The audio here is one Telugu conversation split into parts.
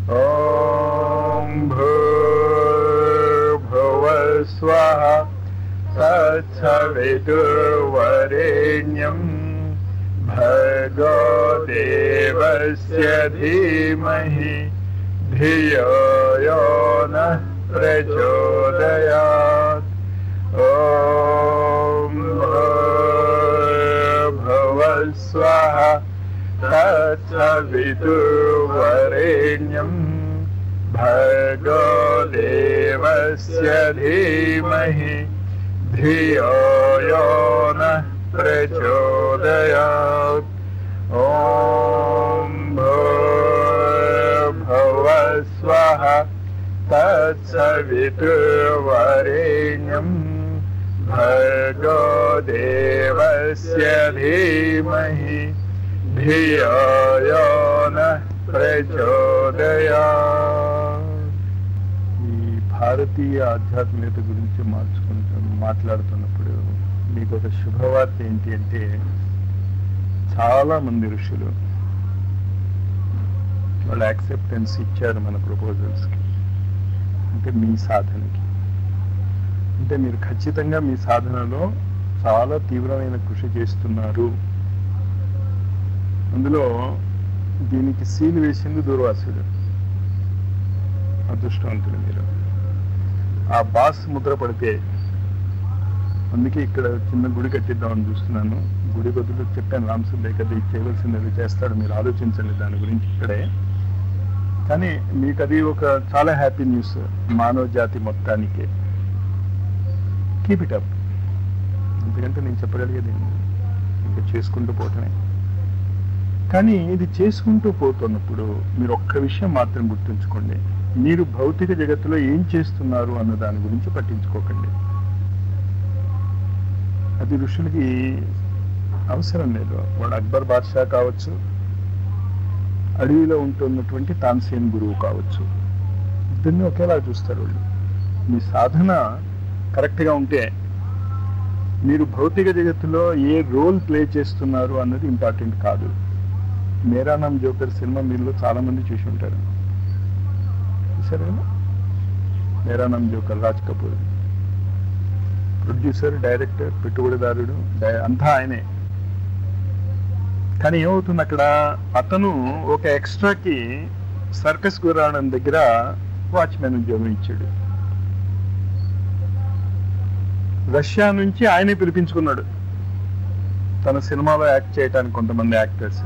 ॐ भूर्भुवः स्वः तत्सवितुर्वरेण्यम् भर्गो देवस्य धीमहि धियो यो नः प्रचोदयात् ॐ भूर्भुवः स्वः तत्सवितुर्वरेण्यम् भर्गो देवस्य धीमहि धियो यो नः प्रचोदयात् ॐ भूर्भुवः स्वः तत्सवितुर्वरेण्यम् भर्गो देवस्य धीमहि ధియో యో నః ప్రచోదయాత్. ఈ భారతీయ ఆధ్యాత్మికత గురించి మార్చుకుంటూ మాట్లాడుతున్నప్పుడు మీకు ఒక శుభవార్త ఏంటి అంటే చాలా మంది ఋషులు వాళ్ళు యాక్సెప్టెన్స్ ఇచ్చారు మన ప్రపోజల్స్కి అంటే మీ సాధనకి అంటే మీరు ఖచ్చితంగా మీ సాధనలో చాలా తీవ్రమైన కృషి చేస్తున్నారు అందులో దీనికి సీల్ వేసింది దూర్వాసుడు అదృష్టవంతుడు మీరు ఆ బాస్ ముద్ర పడితే అందుకే ఇక్కడ చిన్న గుడి కట్టిద్దామని చూస్తున్నాను గుడి బదులు చెప్పాను రామసుల్లే కదా ఇది చేయవలసింది అది చేస్తాడు మీరు ఆలోచించండి దాని గురించి ఇక్కడే కానీ మీకు అది ఒక చాలా హ్యాపీ న్యూస్ మానవ జాతి మొత్తానికే కీప్ ఇట్ అప్ ఎందుకంటే నేను చెప్పగలిగేది ఏం లేదు. ఇంకా చేసుకుంటూ పోవటమే కానీ ఇది చేసుకుంటూ పోతున్నప్పుడు మీరు ఒక్క విషయం మాత్రం గుర్తుంచుకోండి మీరు భౌతిక జగత్తులో ఏం చేస్తున్నారు అన్న దాని గురించి పట్టించుకోకండి అది ఋషులకి అవసరం లేదు వాడు అక్బర్ బాద్షా కావచ్చు అడవిలో ఉంటున్నటువంటి తాన్సేన్ గురువు కావచ్చు ఇద్దరిని ఒకేలా చూస్తారు వాళ్ళు మీ సాధన కరెక్ట్గా ఉంటే మీరు భౌతిక జగత్తులో ఏ రోల్ ప్లే చేస్తున్నారు అన్నది ఇంపార్టెంట్ కాదు మేరా నామ్ జోకర్ సినిమా మీలో చాలా మంది చూసి ఉంటారు చూసారు కదా మేరా నామ్ జోకర్ రాజ్ కపూర్ ప్రొడ్యూసర్ డైరెక్టర్ పెట్టుబడిదారుడు డై- అంతా ఆయనే కానీ ఏమవుతుంది అక్కడ అతను ఒక ఎక్స్ట్రాకి సర్కస్ గురాణం దగ్గర వాచ్మెన్ ఉద్యోగం ఇచ్చాడు రష్యా నుంచి ఆయనే పిలిపించుకున్నాడు తన సినిమాలో యాక్ట్ చేయడానికి కొంతమంది యాక్టర్స్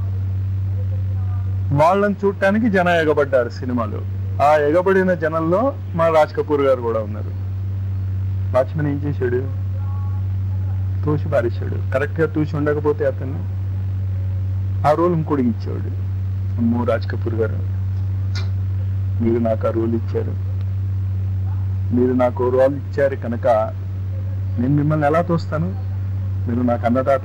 వాళ్ళని చూడటానికి జనం ఎగబడ్డారు సినిమాలో ఆ ఎగబడిన జనంలో మా రాజ్ కపూర్ గారు కూడా ఉన్నారు వాచ్మెన్ ఏం చేశాడు తోసి పారేశాడు కరెక్ట్ గా తూసి ఉండకపోతే అతను ఆ రోల్ ఇంకోటికి ఇచ్చేవాడు అమ్మో రాజ్ కపూర్ గారు మీరు నాకు ఆ రోల్ ఇచ్చారు మీరు నాకు రోల్ ఇచ్చారు కనుక నేను మిమ్మల్ని ఎలా తోస్తాను మీరు నాకు అన్నదాత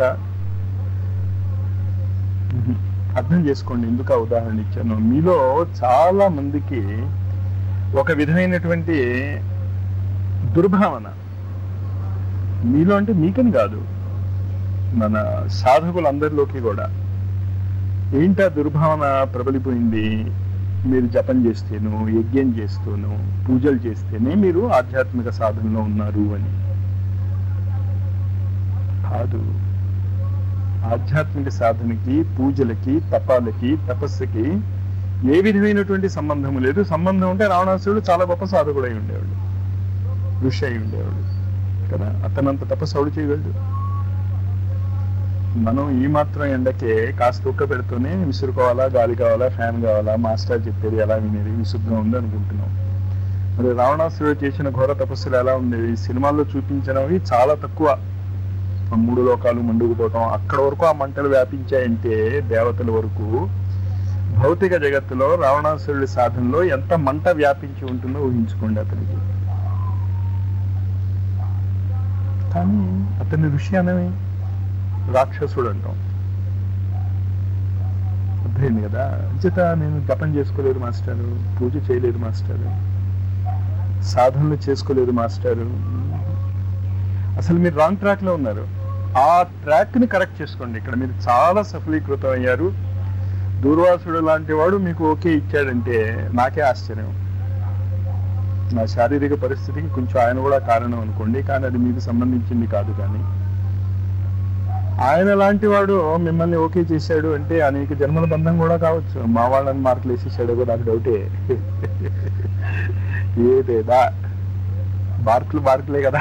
మ్మ్. అర్థం చేసుకోండి ఎందుకు ఆ ఉదాహరణ ఇచ్చాను మీలో చాలా మందికి ఒక విధమైనటువంటి దుర్భావన మీలో అంటే మీకని కాదు మన సాధకులందరిలోకి కూడా ఏంటి ఆ దుర్భావన ప్రబలిపోయింది మీరు జపం చేస్తేను యజ్ఞం చేస్తూను పూజలు చేస్తేనే మీరు ఆధ్యాత్మిక సాధనలో ఉన్నారు అని కాదు ఆధ్యాత్మిక సాధనకి పూజలకి తపాలకి తపస్సుకి ఏ విధమైనటువంటి సంబంధం లేదు సంబంధం ఉంటే రావణాసురుడు చాలా గొప్ప సాధకుడై ఉండేవాడు ఋషి అయి ఉండేవాడు కదా అతనంత తపస్సు ఎవడు చేయగలడు మనం ఈ మాత్రం ఎండకే కాస్త ఉక్క పెడుతూనే విసురుకోవాలా గాలి కావాలా ఫ్యాన్ కావాలా మాస్టర్ చెప్పేది ఎలా వినేది విసుగ్గా ఉంది అనుకుంటున్నాం మరి రావణాసురుడు చేసిన ఘోర తపస్సులు ఎలా ఉండేవి సినిమాల్లో చూపించినవి చాలా తక్కువ ఆ మూడు లోకాలు మండుకుపోవటం అక్కడ వరకు ఆ మంటలు వ్యాపించాయంటే దేవతల వరకు భౌతిక జగత్తులో రావణాసురుడి సాధనలో ఎంత మంట వ్యాపించి ఉంటుందో ఊహించుకోండి అతనికి కానీ అతని ఋషి అనమే రాక్షసుడు అంటాం అర్థమైంది కదా అంచేత నేను జపం చేసుకోలేదు మాస్టారు పూజ చేయలేదు మాస్టారు సాధనలు చేసుకోలేదు మాస్టారు అసలు మీరు రాంగ్ ట్రాక్ లో ఉన్నారు ఆ ట్రాక్ ని కరెక్ట్ చేసుకోండి ఇక్కడ మీరు చాలా సఫలీకృతం అయ్యారు దూర్వాసుడు లాంటి వాడు మీకు ఓకే ఇచ్చాడంటే నాకే ఆశ్చర్యం నా శారీరక పరిస్థితికి కొంచెం ఆయన కూడా కారణం అనుకోండి కానీ అది మీకు సంబంధించింది కాదు కానీ ఆయన లాంటి వాడు మిమ్మల్ని ఓకే చేశాడు అంటే అనేక జన్మల బంధం కూడా కావచ్చు మా వాళ్ళని మార్కులు వేసేసాడు కూడా నాకు డౌటే ఏదేదా మార్కులు మార్కులే కదా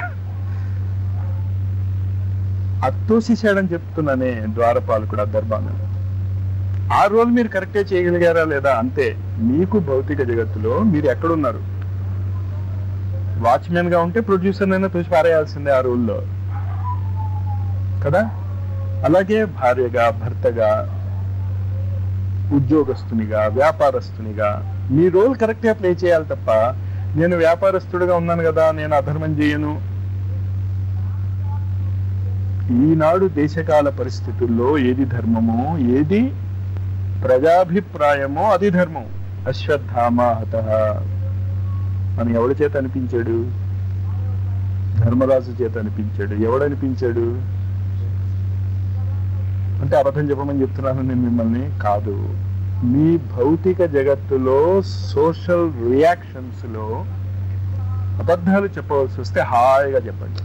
అత్తోసేసాడని చెప్తున్నానే ద్వారపాలకుడు అద్దర్బాను ఆ రోజు మీరు కరెక్టే చేయగలిగారా లేదా అంతే మీకు భౌతిక జగత్తులో మీరు ఎక్కడున్నారు వాచ్మెన్ గా ఉంటే ప్రొడ్యూసర్ అయినా తోసి పారేయాల్సిందే ఆ రోల్లో కదా అలాగే భార్యగా భర్తగా ఉద్యోగస్తునిగా వ్యాపారస్తునిగా మీ రోల్ కరెక్ట్ గా ప్లే చేయాలి తప్ప నేను వ్యాపారస్తుడిగా ఉన్నాను కదా నేను అధర్మం చేయను ఈనాడు దేశకాల పరిస్థితుల్లో ఏది ధర్మమో ఏది ప్రజాభిప్రాయమో అది ధర్మం అశ్వత్థామ హత అని ఎవడి చేత అనిపించాడు ధర్మరాజు చేత అనిపించాడు ఎవడనిపించాడు అంటే అబద్ధం చెప్పమని చెప్తున్నాను నేను మిమ్మల్ని కాదు మీ భౌతిక జగత్తులో సోషల్ రియాక్షన్స్ లో అబద్ధాలు చెప్పవలసి వస్తే హాయిగా చెప్పండి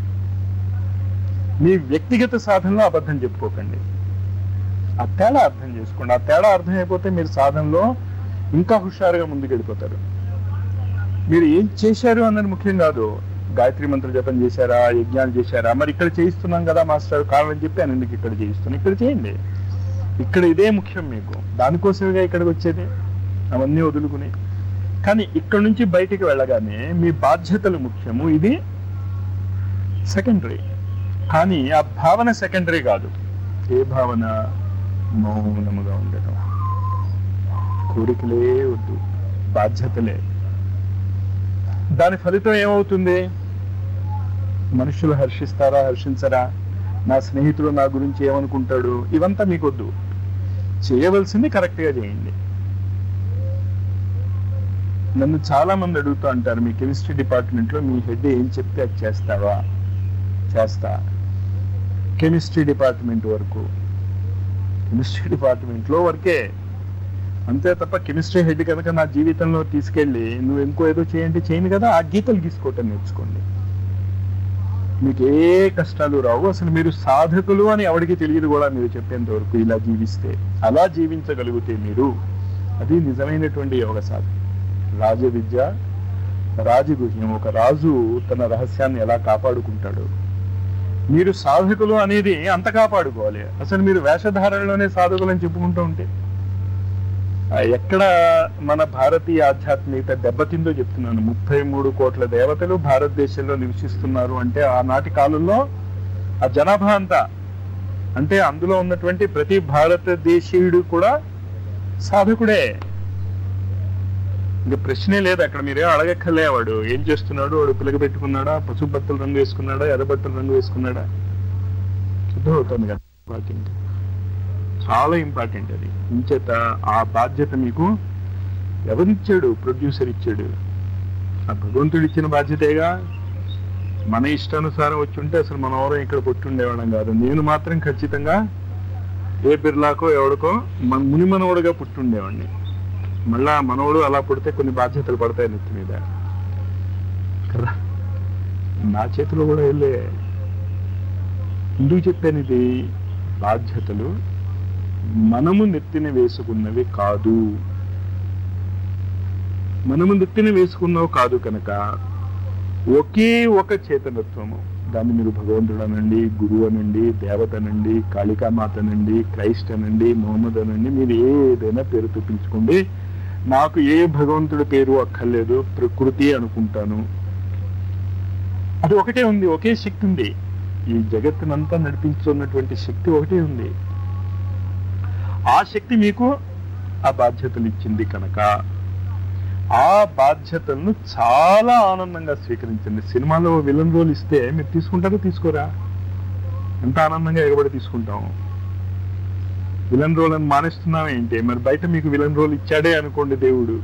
మీ వ్యక్తిగత సాధనలో అబద్ధం చెప్పుకోకండి ఆ తేడా అర్థం చేసుకోండి ఆ తేడా అర్థం అయిపోతే మీరు సాధనలో ఇంకా హుషారుగా ముందుకెళ్ళిపోతారు మీరు ఏం చేశారు అన్నది ముఖ్యం కాదు గాయత్రి మంత్ర జపం చేశారా యజ్ఞాలు చేశారా మరి ఇక్కడ చేయిస్తున్నాం కదా మాస్టర్ కావాలని చెప్పి అని ఎందుకు ఇక్కడ చేయిస్తున్నాం ఇక్కడ చేయండి ఇక్కడ ఇదే ముఖ్యం మీకు దానికోసమేగా ఇక్కడికి వచ్చేది అవన్నీ వదులుకుని కానీ ఇక్కడ నుంచి బయటికి వెళ్ళగానే మీ బాధ్యతలు ముఖ్యము ఇది సెకండరీ కానీ ఆ భావన సెకండరీ కాదు ఏ భావన మౌనముగా ఉండటం కోరికలే వద్దు బాధ్యతలే దాని ఫలితం ఏమవుతుంది మనుషులు హర్షిస్తారా హర్షించరా నా స్నేహితుడు నా గురించి ఏమనుకుంటాడు ఇవంతా మీకొద్దు చేయవలసింది కరెక్ట్గా చేయండి నన్ను చాలా మంది అడుగుతూ అంటారు మీ కెమిస్ట్రీ డిపార్ట్మెంట్లో మీ హెడ్ ఏం చెప్తే అది చేస్తావా చేస్తా కెమిస్ట్రీ డిపార్ట్మెంట్ వరకు కెమిస్ట్రీ డిపార్ట్మెంట్లో వరకే అంతే తప్ప కెమిస్ట్రీ హెడ్ కనుక నా జీవితంలో తీసుకెళ్ళి నువ్వు ఇంకో ఏదో చేయండి చేయను కదా ఆ గీతలు గీసుకోవటం నేర్చుకోండి మీకు ఏ కష్టాలు రావు అసలు మీరు సాధకులు అని ఎవరికి తెలియదు కూడా మీరు చెప్పేంత వరకు ఇలా జీవిస్తే అలా జీవించగలిగితే మీరు అది నిజమైనటువంటి యోగ సాధన రాజ విద్య రాజగుహ్యం ఒక రాజు తన రహస్యాన్ని ఎలా కాపాడుకుంటాడు మీరు సాధకులు అనేది అంత కాపాడుకోవాలి అసలు మీరు వేషధారణలోనే సాధకులు అని చెప్పుకుంటూ ఉంటే ఆ, ఎక్కడ మన భారతీయ ఆధ్యాత్మికత దెబ్బతిందో చెప్తున్నాను ముప్పై మూడు కోట్ల దేవతలు భారతదేశంలో నివసిస్తున్నారు అంటే ఆనాటి కాలంలో ఆ జనాభా అంతా అంటే అందులో ఉన్నటువంటి ప్రతి భారతదేశీయుడు కూడా సాధకుడే ఇంకా ప్రశ్నే లేదు అక్కడ మీరే అడగక్కర్లే వాడు ఏం చేస్తున్నాడు వాడు పిలక పెట్టుకున్నాడా పసుపు బట్టలు రంగు వేసుకున్నాడా ఎర్ర బట్టలు రంగు వేసుకున్నాడా అర్థమవుతుంది కదా ఇంపార్టెంట్ చాలా ఇంపార్టెంట్ అది ఇంచేత ఆ బాధ్యత మీకు ఎవరిచ్చాడు ప్రొడ్యూసర్ ఇచ్చాడు ఆ భగవంతుడు ఇచ్చిన బాధ్యతేగా మన ఇష్టానుసారం వచ్చి ఉంటే అసలు మనం ఎవరో ఇక్కడ పుట్టుండేవాళ్ళం కాదు నేను మాత్రం ఖచ్చితంగా ఏ బిర్లాకో ఎవడికో మన ముని మనవడుగా పుట్టుండేవాడిని మళ్ళా మనవడు అలా పుడితే కొన్ని బాధ్యతలు పడతాయి నెత్తి మీద కదా నా చేతిలో కూడా వెళ్ళే ఎందుకు చెప్పాను ఇది బాధ్యతలు మనము నెత్తిన వేసుకున్నవి కాదు మనము నెత్తిన వేసుకున్నవి కాదు కనుక ఒకే ఒక చేతనత్వము దాన్ని మీరు భగవంతుడు అనండి గురువు అనండి దేవత అనండి కాళికామాత అనండి క్రైస్ట్ అనండి మొహమ్మద్ అనండి మీరు ఏదైనా పేరు చూపించుకోండి నాకు ఏ భగవంతుడి పేరు అక్కర్లేదు ప్రకృతి అనుకుంటాను అది ఒకటే ఉంది ఒకే శక్తి ఉంది ఈ జగత్తునంతా నడిపించుతున్నటువంటి శక్తి ఒకటే ఉంది ఆ శక్తి మీకు ఆ బాధ్యతలు ఇచ్చింది కనుక ఆ బాధ్యతలను చాలా ఆనందంగా స్వీకరించండి సినిమాలో విలన్ రోల్ ఇస్తే మీరు తీసుకుంటారా తీసుకోరా ఎంత ఆనందంగా ఎగబడి తీసుకుంటాం విలన్ రోల్ అని మానేస్తున్నాం ఏంటి మరి బయట మీకు విలన్ రోల్ ఇచ్చాడే అనుకోండి దేవుడు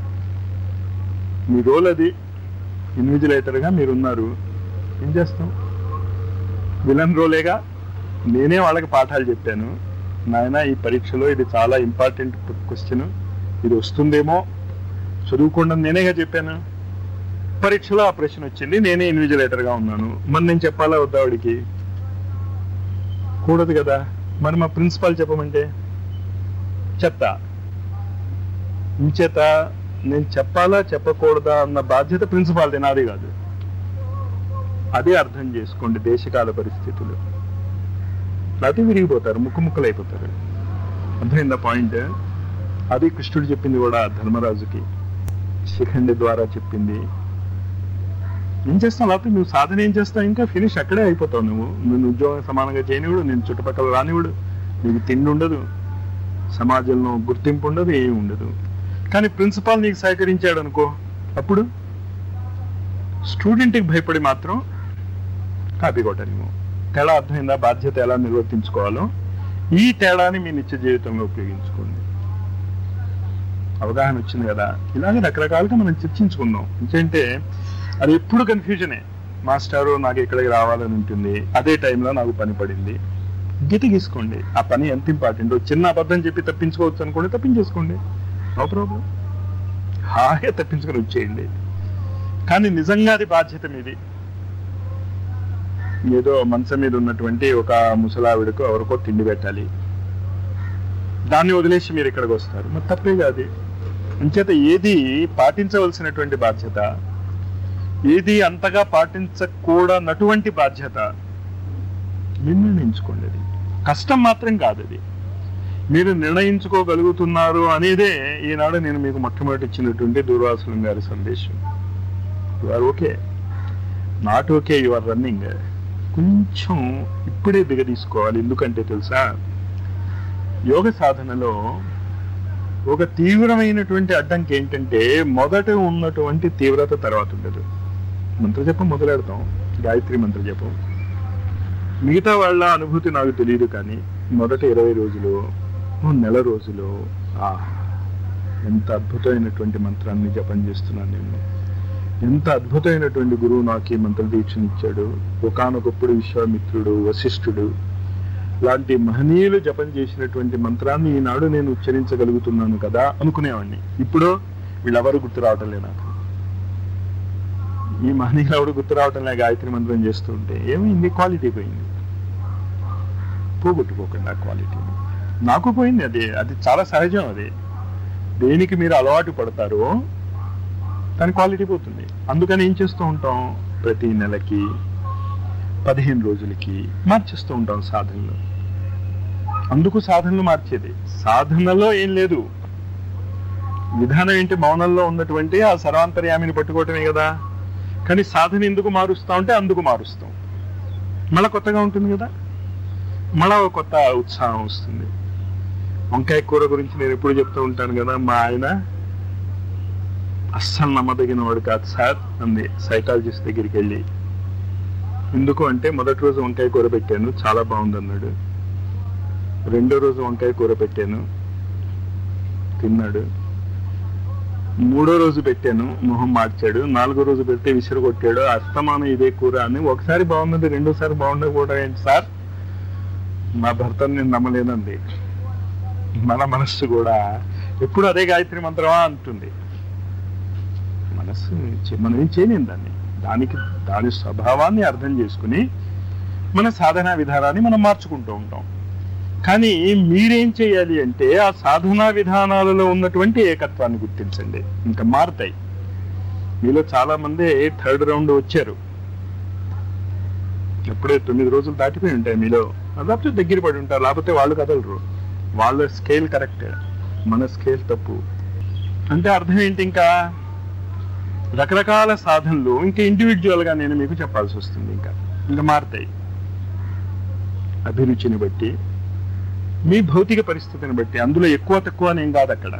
మీ రోల్ అది ఇన్విజిలేటర్ గా మీరున్నారు ఏం చేస్తాం విలన్ రోలేగా నేనే వాళ్ళకి పాఠాలు చెప్పాను నాయన ఈ పరీక్షలో ఇది చాలా ఇంపార్టెంట్ క్వశ్చన్ ఇది వస్తుందేమో చదువుకోండి అని నేనేగా చెప్పాను పరీక్షలో ఆ ప్రశ్న వచ్చింది నేనే ఇన్విజిలేటర్ గా ఉన్నాను మరి నేను చెప్పాలా వద్దా వాడికి కూడదు కదా మరి మా ప్రిన్సిపాల్ చెప్పమంటే చెప్తా ఇంచేత నేను చెప్పాలా చెప్పకూడదా అన్న బాధ్యత ప్రిన్సిపాల్ది నాది కాదు అదే అర్థం చేసుకోండి దేశకాల పరిస్థితులు లేకపోతే విరిగిపోతారు ముక్కు ముక్కలు అయిపోతారు అర్థమైందా పాయింట్ అది కృష్ణుడు చెప్పింది కూడా ధర్మరాజుకి శిఖండి ద్వారా చెప్పింది ఏం చేస్తావు లేకపోతే నువ్వు సాధన ఏం చేస్తావు ఇంకా ఫినిష్ అక్కడే అయిపోతావు నువ్వు నువ్వు ఉద్యోగం సమానంగా చేయనివాడు నేను చుట్టుపక్కల రానివాడు నీకు తిండి ఉండదు సమాజంలో గుర్తింపు ఉండదు ఏమి ఉండదు కానీ ప్రిన్సిపాల్ నీకు సహకరించాడు అనుకో అప్పుడు స్టూడెంట్కి భయపడి మాత్రం కాపీ కొట్టనివ్వు తేడా అర్థమైందా బాధ్యత ఎలా నిర్వర్తించుకోవాలో ఈ తేడాని మీ నిత్య జీవితంలో ఉపయోగించుకోండి అవగాహన వచ్చింది కదా ఇలాగే రకరకాలుగా మనం చర్చించుకుందాం ఎందుకంటే అది ఎప్పుడు కన్ఫ్యూజనే మాస్టారు నాకు ఇక్కడికి రావాలని ఉంటుంది అదే టైంలో నాకు పని పడింది గీత గీసుకోండి ఆ పని ఎంత ఇంపార్టెంట్ చిన్న అబద్ధం చెప్పి తప్పించుకోవచ్చు అనుకోండి తప్పించేసుకోండి నో ప్రాబ్లం హాయిగా తప్పించుకొని వచ్చేయండి కానీ నిజంగా అది బాధ్యత మీది ఏదో మంచం మీద ఉన్నటువంటి ఒక ముసలావిడకు ఎవరికో తిండి పెట్టాలి దాన్ని వదిలేసి మీరు ఇక్కడికి వస్తారు మరి తప్పే కాదు అంచేత ఏది పాటించవలసినటువంటి బాధ్యత ఏది అంతగా పాటించకూడనటువంటి బాధ్యత నిర్ణయించుకోండి అది కష్టం మాత్రం కాదు అది మీరు నిర్ణయించుకోగలుగుతున్నారు అనేదే ఈనాడు నేను మీకు మొట్టమొదటి ఇచ్చినటువంటి దూర్వాసులం గారి సందేశం you are okay not okay you are running కొంచెం ఇప్పుడే దిగదీసుకోవాలి ఎందుకంటే తెలుసా యోగ సాధనలో ఒక తీవ్రమైనటువంటి అడ్డంకి ఏంటంటే మొదట ఉన్నటువంటి తీవ్రత తర్వాత ఉండదు మంత్రజపం మొదలెడతాం గాయత్రి మంత్రజపం మిగతా వాళ్ళ అనుభూతి నాకు తెలియదు కానీ మొదట ఇరవై రోజులు ఓ నెల రోజులు ఆ ఎంత అద్భుతమైనటువంటి మంత్రాన్ని జపం చేస్తున్నాను నేను ఎంత అద్భుతమైనటువంటి గురువు నాకు ఈ మంత్ర దీక్షనిచ్చాడు ఒకనొకప్పుడు విశ్వామిత్రుడు వశిష్ఠుడు లాంటి మహనీయులు జపం చేసినటువంటి మంత్రాన్ని ఈనాడు నేను ఉచ్చరించగలుగుతున్నాను కదా అనుకునేవాడిని ఇప్పుడు వీళ్ళెవరు గుర్తు రావటం లేదు నాకు ఈ మహనీయులు ఎవరు గుర్తు రావటం లే గాయత్రి మంత్రం చేస్తుంటే ఏమైంది క్వాలిటీ పోయింది పోగొట్టుకోకండి ఆ క్వాలిటీని నాకు పోయింది అది అది చాలా సహజం అది దేనికి మీరు అలవాటు పడతారో దాని క్వాలిటీ పోతుంది అందుకని ఏం చేస్తూ ఉంటాం ప్రతి నెలకి పదిహేను రోజులకి మార్చేస్తూ ఉంటాం సాధనలు అందుకు సాధనలు మార్చేది సాధనలో ఏం లేదు విధానం ఏంటి మౌనంలో ఉన్నటువంటి ఆ సర్వాంతర్యామిని పట్టుకోవటమే కదా కానీ సాధన ఎందుకు మారుస్తా ఉంటే అందుకు మారుస్తాం మళ్ళా కొత్తగా ఉంటుంది కదా మళ్ళా ఒక కొత్త ఉత్సాహం వస్తుంది వంకాయ కూర గురించి నేను ఎప్పుడు చెప్తూ ఉంటాను కదా మా ఆయన అస్సలు నమ్మదగిన వాడు కాదు సార్ అంది సైకాలజిస్ట్ దగ్గరికి వెళ్ళి ఎందుకు అంటే మొదటి రోజు వంకాయ కూర పెట్టాను చాలా బాగుంది అన్నాడు రెండో రోజు వంకాయ కూర పెట్టాను తిన్నాడు మూడో రోజు పెట్టాను మొహం మార్చాడు నాలుగో రోజు పెడితే విసిరు కొట్టాడు అస్తమానం ఇదే కూర అని ఒకసారి బాగున్నది రెండోసారి బాగుండకపోవడం ఏంటి సార్ మా భర్తను నేను నమ్మలేనండి మన మనస్సు కూడా ఎప్పుడు అదే గాయత్రి మంత్రమా అంటుంది మనస్సు చే- మనం ఏం చేయలేం దాన్ని దానికి దాని స్వభావాన్ని అర్థం చేసుకుని మన సాధనా విధానాన్ని మనం మార్చుకుంటూ ఉంటాం కానీ మీరేం చేయాలి అంటే ఆ సాధనా విధానాలలో ఉన్నటువంటి ఏకత్వాన్ని గుర్తించండి ఇంకా మారుతాయి మీలో చాలా మంది థర్డ్ రౌండ్ వచ్చారు ఎప్పుడే తొమ్మిది రోజులు దాటిపోయి ఉంటాయి మీలో లేకపోతే దగ్గర పడి ఉంటారు లేకపోతే వాళ్ళు కదలరు వాళ్ళ స్కేల్ కరెక్ట్ మన స్కేల్ తప్పు అంటే అర్థం ఏంటి ఇంకా రకరకాల సాధనలు ఇంకా ఇండివిజువల్ గా నేను మీకు చెప్పాల్సి వస్తుంది ఇంకా ఇంకా మారుతాయి అభిరుచిని బట్టి మీ భౌతిక పరిస్థితిని బట్టి అందులో ఎక్కువ తక్కువ అని ఏం కాదు అక్కడ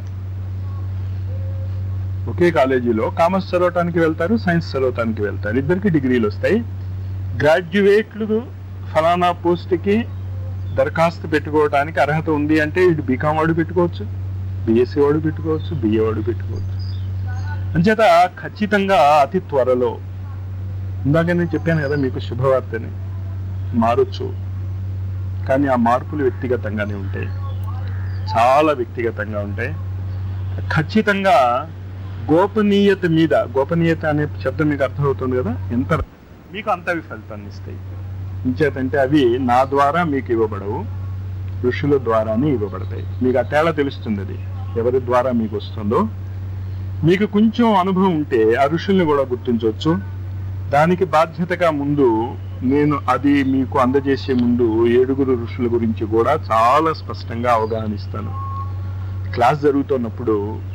ఒకే కాలేజీలో కామర్స్ చదవటానికి వెళ్తారు సైన్స్ చదవటానికి వెళ్తారు ఇద్దరికి డిగ్రీలు వస్తాయి గ్రాడ్యుయేట్లు ఫలానా పోస్ట్కి దరఖాస్తు పెట్టుకోవడానికి అర్హత ఉంది అంటే ఇటు బీకామ్ వాడు పెట్టుకోవచ్చు బిఎస్సి వాడు పెట్టుకోవచ్చు బిఏ వాడు పెట్టుకోవచ్చు అంచేత ఖచ్చితంగా అతి త్వరలో ఇందాక నేను చెప్పాను కదా మీకు శుభవార్తని మారొచ్చు కానీ ఆ మార్పులు వ్యక్తిగతంగానే ఉంటాయి చాలా వ్యక్తిగతంగా ఉంటాయి ఖచ్చితంగా గోపనీయత మీద గోపనీయత అనే శబ్దం మీకు అర్థమవుతుంది కదా ఎంత మీకు అంత అవి ఫలితాన్ని ఇస్తాయి ఇంచేతంటే అవి నా ద్వారా మీకు ఇవ్వబడవు ఋషుల ద్వారానే ఇవ్వబడతాయి మీకు ఆ తేడా తెలుస్తుంది అది ఎవరి ద్వారా మీకు వస్తుందో మీకు కొంచెం అనుభవం ఉంటే ఆ ఋషుల్ని కూడా గుర్తించవచ్చు దానికి బాధ్యతగా ముందు నేను అది మీకు అందజేసే ముందు ఏడుగురు ఋషుల గురించి కూడా చాలా స్పష్టంగా అవగాహన ఇస్తాను క్లాస్ జరుగుతున్నప్పుడు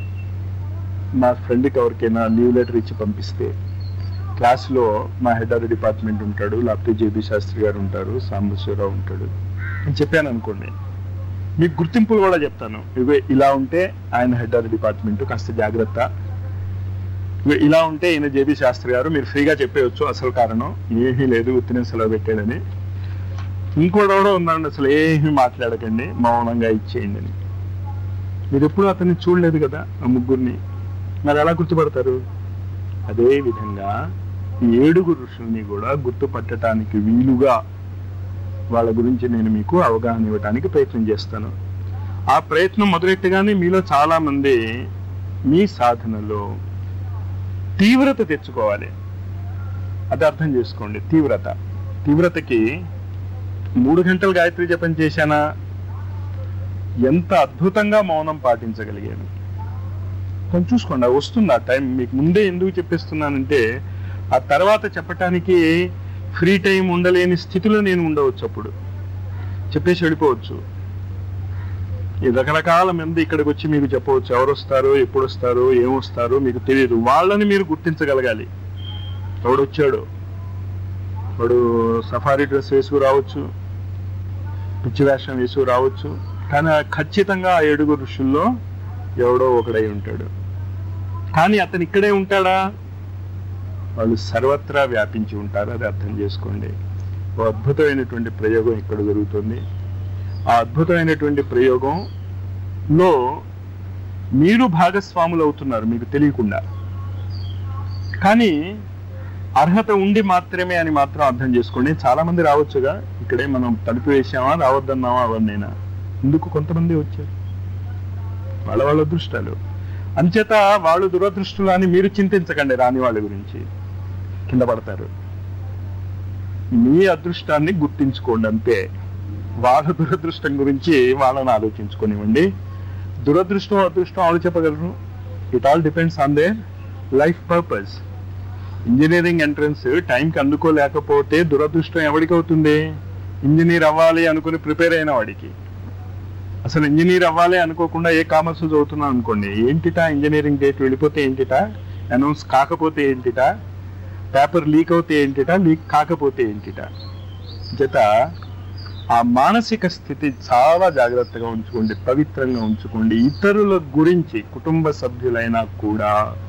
మా ఫ్రెండ్కి ఎవరికైనా లీవ్ లెటర్ ఇచ్చి పంపిస్తే క్లాస్లో మా హెడ్ ఆఫ్ డిపార్ట్మెంట్ ఉంటాడు లేకపోతే జేబీ శాస్త్రి గారు ఉంటారు సాంబశివరావు ఉంటాడు నేను చెప్పాను అనుకోండి మీకు గుర్తింపులు కూడా చెప్తాను ఇవే ఇలా ఉంటే ఆయన హెడ్ ఆఫ్ డిపార్ట్మెంట్ కాస్త జాగ్రత్త ఇగో ఇలా ఉంటే ఈయన జేబీ శాస్త్రి గారు మీరు ఫ్రీగా చెప్పేయచ్చు అసలు కారణం ఏమీ లేదు ఉత్తిన సెలవు పెట్టాడని ఇంకోటి కూడా ఉందండి అసలు ఏమీ మాట్లాడకండి మౌనంగా ఇచ్చేయండి అని మీరు ఎప్పుడు అతన్ని చూడలేదు కదా ఆ ముగ్గురిని మరి ఎలా గుర్తుపడతారు అదే విధంగా ఈ ఏడుగురు ఋషుల్ని కూడా గుర్తుపట్టడానికి వీలుగా వాళ్ళ గురించి నేను మీకు అవగాహన ఇవ్వడానికి ప్రయత్నం చేస్తాను ఆ ప్రయత్నం మొదలెట్టగానే మీలో చాలా మంది మీ సాధనలో తీవ్రత తెచ్చుకోవాలి అది అర్థం చేసుకోండి తీవ్రత తీవ్రతకి మూడు గంటలు గాయత్రి జపం చేశానా ఎంత అద్భుతంగా మౌనం పాటించగలిగాను కొంచెం చూసుకోండి అది వస్తుంది ఆ టైం మీకు ముందే ఎందుకు చెప్పిస్తున్నానంటే ఆ తర్వాత చెప్పటానికి ఫ్రీ టైం ఉండలేని స్థితిలో నేను ఉండవచ్చు అప్పుడు చెప్పేసి వెళ్ళిపోవచ్చు ఈ రకరకాల మంది ఇక్కడికి వచ్చి మీకు చెప్పవచ్చు ఎవరు వస్తారు ఎప్పుడు వస్తారు ఏమొస్తారు మీకు తెలియదు వాళ్ళని మీరు గుర్తించగలగాలి ఎవడు వచ్చాడు వాడు సఫారీ డ్రెస్ వేసుకు రావచ్చు పిచ్చి వేషం వేసుకు రావచ్చు కానీ ఆ ఖచ్చితంగా ఆ ఏడుగురు ఋషుల్లో ఎవడో ఒకడై ఉంటాడు కానీ అతను ఇక్కడే ఉంటాడా వాళ్ళు సర్వత్రా వ్యాపించి ఉంటారు అది అర్థం చేసుకోండి ఓ అద్భుతమైనటువంటి ప్రయోగం ఇక్కడ జరుగుతుంది ఆ అద్భుతమైనటువంటి ప్రయోగంలో మీరు భాగస్వాములు అవుతున్నారు మీకు తెలియకుండా కానీ అర్హత ఉండి మాత్రమే అని మాత్రం అర్థం చేసుకోండి చాలా మంది రావచ్చుగా ఇక్కడే మనం తలుపు వేసామా రావద్దన్నామా అవన్నైనా ఎందుకు కొంతమంది వచ్చారు వాళ్ళ వాళ్ళ అదృష్టాలు అంచేత వాళ్ళు దురదృష్టులు అని మీరు చింతించకండి రాని వాళ్ళ గురించి కింద పడతారు మీ అదృష్టాన్ని గుర్తించుకోండి అంతే వాళ్ళ దురదృష్టం గురించి వాళ్ళని ఆలోచించుకోనివ్వండి దురదృష్టం అదృష్టం వాళ్ళు చెప్పగలరు it all depends on the life purpose engineering entrance టైంకి అందుకోలేకపోతే దురదృష్టం ఎవరికి అవుతుంది ఇంజనీర్ అవ్వాలి అనుకుని ప్రిపేర్ అయిన వాడికి అసలు ఇంజనీర్ అవ్వాలి అనుకోకుండా ఏ కామర్స్ చదువుతున్నాం అనుకోండి ఏంటిటా ఇంజనీరింగ్ డేట్ వెళ్ళిపోతే ఏంటిటా అనౌన్స్ కాకపోతే ఏంటిటా పేపర్ లీక్ అవుతే ఏంటిటా లీక్ కాకపోతే ఏంటిటా జత ఆ మానసిక స్థితి చాలా జాగ్రత్తగా ఉంచుకోండి పవిత్రంగా ఉంచుకోండి ఇతరుల గురించి కుటుంబ సభ్యులైనా కూడా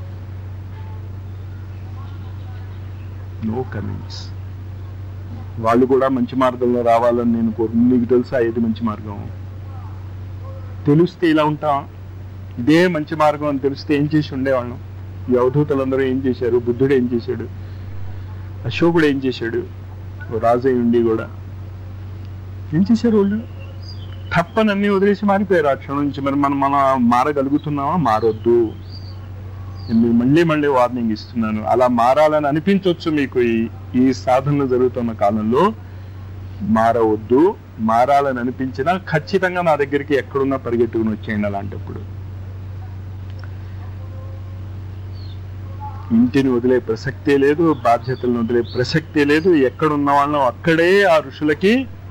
నో కమింగ్స్ వాళ్ళు కూడా మంచి మార్గంలో రావాలని నేను కోరు నీకు తెలుసా ఏది మంచి మార్గం తెలిస్తే ఇలా ఉంటాం ఇదే మంచి మార్గం అని తెలిస్తే ఏం చేసి ఉండేవాళ్ళం ఈ అవధూతలందరూ ఏం చేశారు బుద్ధుడు ఏం చేశాడు అశోకుడు ఏం చేశాడు ఓ రాజు అయి ఉండి కూడా ఏం చేశారు వాళ్ళు తప్పనన్నీ వదిలేసి మారిపోయారు ఆ క్షణం నుంచి మరి మనం మనం మారగలుగుతున్నామా మారొద్దు నేను మీకు మళ్ళీ మళ్ళీ వార్నింగ్ ఇస్తున్నాను అలా మారాలని అనిపించవచ్చు మీకు ఈ ఈ సాధనలు జరుగుతున్న కాలంలో మారవద్దు మారాలని అనిపించినా ఖచ్చితంగా నా దగ్గరికి ఎక్కడున్నా పరిగెట్టుకుని వచ్చేయండి అలాంటప్పుడు ఇంటిని వదిలే ప్రసక్తే లేదు బాధ్యతలను వదిలే ప్రసక్తే లేదు ఎక్కడున్న వాళ్ళం అక్కడే ఆ ఋషులకి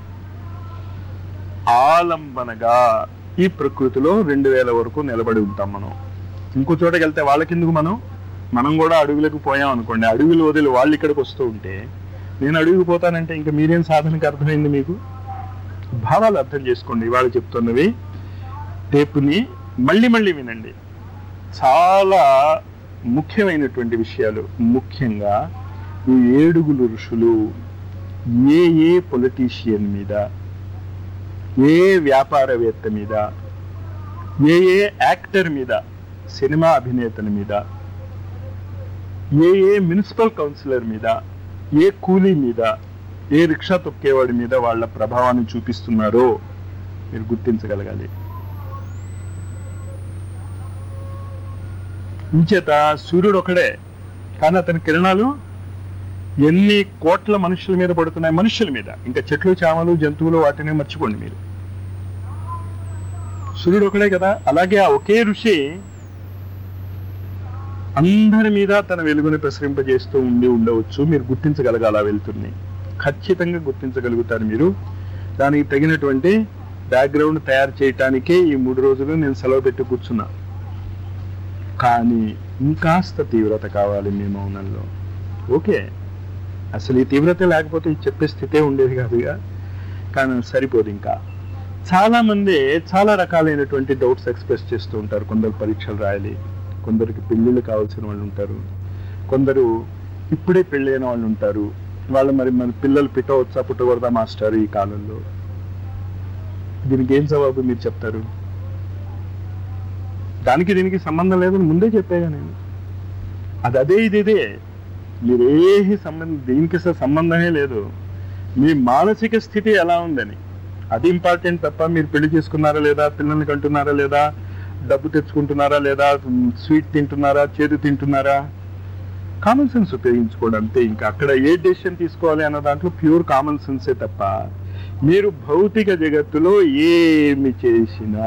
ఆలంబనగా ఈ ప్రకృతిలో రెండు వేల వరకు నిలబడి ఉంటాం మనం ఇంకో చోటకి వెళ్తే వాళ్ళకెందుకు మనం మనం కూడా అడవులకు పోయాం అనుకోండి అడవులు వదిలి వాళ్ళు ఇక్కడికి వస్తూ ఉంటే నేను అడవికి పోతానంటే ఇంకా మీరేం సాధనకి అర్థమైంది మీకు భావాలు అర్థం చేసుకోండి ఇవాళ చెప్తున్నవి టేపుని మళ్ళీ మళ్ళీ వినండి చాలా ముఖ్యమైనటువంటి విషయాలు ముఖ్యంగా ఈ ఏడుగులు ఋషులు ఏ ఏ పొలిటీషియన్ మీద ఏ వ్యాపారవేత్త మీద ఏ ఏ యాక్టర్ మీద సినిమా అభినేతల మీద ఏ ఏ మున్సిపల్ కౌన్సిలర్ మీద ఏ కూలీ మీద ఏ రిక్షా తొక్కేవాడి మీద వాళ్ళ ప్రభావాన్ని చూపిస్తున్నారో మీరు గుర్తించగలగాలి ఇంచేత సూర్యుడు ఒకడే కానీ అతని కిరణాలు ఎన్ని కోట్ల మనుషుల మీద పడుతున్నాయి మనుషుల మీద ఇంకా చెట్లు చామలు జంతువులు వాటిని మర్చిపోండి మీరు సూర్యుడు ఒకడే కదా అలాగే ఆ ఒకే ఋషి అందరి మీద తన వెలుగుని ప్రసరింపజేస్తూ ఉండి ఉండవచ్చు మీరు గుర్తించగలగాల వెళ్తుంది ఖచ్చితంగా గుర్తించగలుగుతారు మీరు దానికి తగినటువంటి బ్యాక్గ్రౌండ్ తయారు చేయటానికే ఈ మూడు రోజులు నేను సెలవు పెట్టి కూర్చున్నా కానీ ఇంకాస్త తీవ్రత కావాలి మీ మౌనంలో ఓకే అసలు ఈ తీవ్రత లేకపోతే ఈ చెప్పే స్థితే ఉండేది కాదుగా కానీ సరిపోదు ఇంకా చాలా మంది చాలా రకాలైనటువంటి డౌట్స్ ఎక్స్ప్రెస్ చేస్తూ ఉంటారు కొందరు పరీక్షలు రాయాలి కొందరికి పెళ్ళిళ్ళు కావాల్సిన వాళ్ళు ఉంటారు కొందరు ఇప్పుడే పెళ్ళైన వాళ్ళు ఉంటారు వాళ్ళు మరి మన పిల్లలు పిట్టవచ్చా పుట్టకూడదా మాస్టర్ ఈ కాలంలో దీనికి ఏం జవాబు మీరు చెప్తారు దానికి దీనికి సంబంధం లేదని ముందే చెప్పాగా నేను అది అదే ఇది ఇదే మీరు ఏ సంబంధం దీనికి అసలు సంబంధమే లేదు మీ మానసిక స్థితి ఎలా ఉందని అది ఇంపార్టెంట్ తప్ప మీరు పెళ్లి చేసుకున్నారా లేదా పిల్లల్ని కంటున్నారా లేదా డబ్బు తెచ్చుకుంటున్నారా లేదా స్వీట్ తింటున్నారా చేదు తింటున్నారా కామన్ సెన్స్ ఉపయోగించుకోండి అంతే ఇంకా అక్కడ ఏ డెసిషన్ తీసుకోవాలి అన్న దాంట్లో ప్యూర్ కామన్ సెన్సే తప్ప మీరు భౌతిక జగత్తులో ఏమి చేసినా